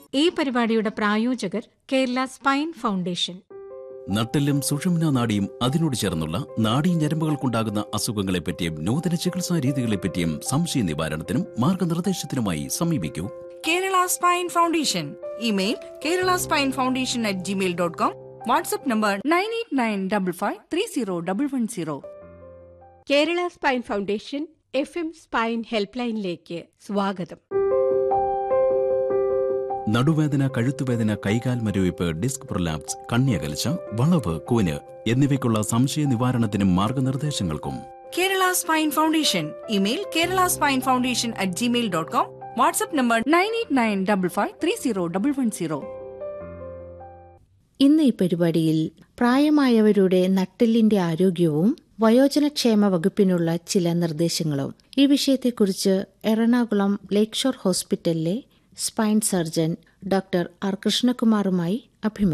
ഈ പരിപാടിയുടെ പ്രായോജകർ കേരള സ്പൈൻ ഫൗണ്ടേഷൻ നട്ടെല്ലും സുഷുമ്ന നാഡിയും അതിനോട് ചേർന്നുള്ള നാഡീ ഞരമ്പുകൾക്കുണ്ടാകുന്ന അസുഖങ്ങളെപ്പറ്റിയും നൂതന ചികിത്സാ രീതികളെപ്പറ്റിയും സംശയ നിവാരണത്തിനും മാർഗനിർദ്ദേശത്തിനുമായി സമീപിക്കൂ Kerala spine foundation email Kerala spine foundation at Gmail dot com WhatsApp number nine eight nine double five three zero double one zero Kerala spine foundation F M spine help ലൈനിലേക്ക് സ്വാഗതം നടുവേദന കഴുത്തുവേദന കൈകാൽ മരവിപ്പ് ഡിസ്ക് പ്രൊലാപ്സ് കണ്ണിയകൽച്ച വളവ് കൂന് എന്നിവയ്ക്കുള്ള സംശയ നിവാരണത്തിനും മാർഗനിർദ്ദേശങ്ങൾക്കും Kerala spine foundation email Kerala spine foundation at Gmail dot com WhatsApp number nine eight nine double five three zero double one zero ഇന്ന് ഈ പരിപാടിയിൽ പ്രായമായവരുടെ നട്ടെല്ലിന്റെ ആരോഗ്യവും വയോജനക്ഷേമ വകുപ്പിനുള്ള ചില നിർദ്ദേശങ്ങളും ഈ വിഷയത്തെക്കുറിച്ച് എറണാകുളം ലേക്ക് ഷോർ ഹോസ്പിറ്റലിലെ സ്പൈൻ സർജൻ ഡോക്ടർ ആർ കൃഷ്ണകുമാറുമായി അഭിമുഖം